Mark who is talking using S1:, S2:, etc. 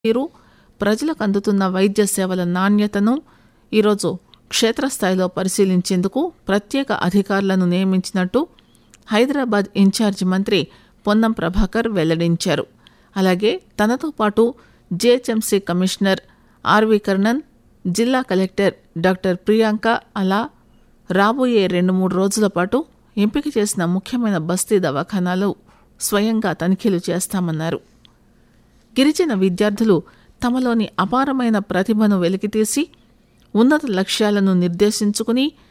S1: తీరు ప్రజలకు అందుతున్న వైద్య సేవల నాణ్యతను ఈరోజు క్షేత్రస్థాయిలో పరిశీలించేందుకు ప్రత్యేక అధికారులను నియమించినట్టు హైదరాబాద్ ఇన్ఛార్జి మంత్రి పొన్నం ప్రభాకర్ వెల్లడించారు అలాగే తనతో పాటు జీహెచ్ఎంసీ కమిషనర్ ఆర్వి కర్ణన్ జిల్లా కలెక్టర్ డాక్టర్ ప్రియాంక అలా రాబోయే రెండు మూడు రోజుల పాటు ఎంపిక చేసిన ముఖ్యమైన బస్తీ దవాఖానాలు స్వయంగా తనిఖీలు చేస్తామన్నారు గిరిజన విద్యార్థులు తమలోని అపారమైన ప్రతిభను వెలికితీసి ఉన్నత లక్ష్యాలను నిర్దేశించుకుని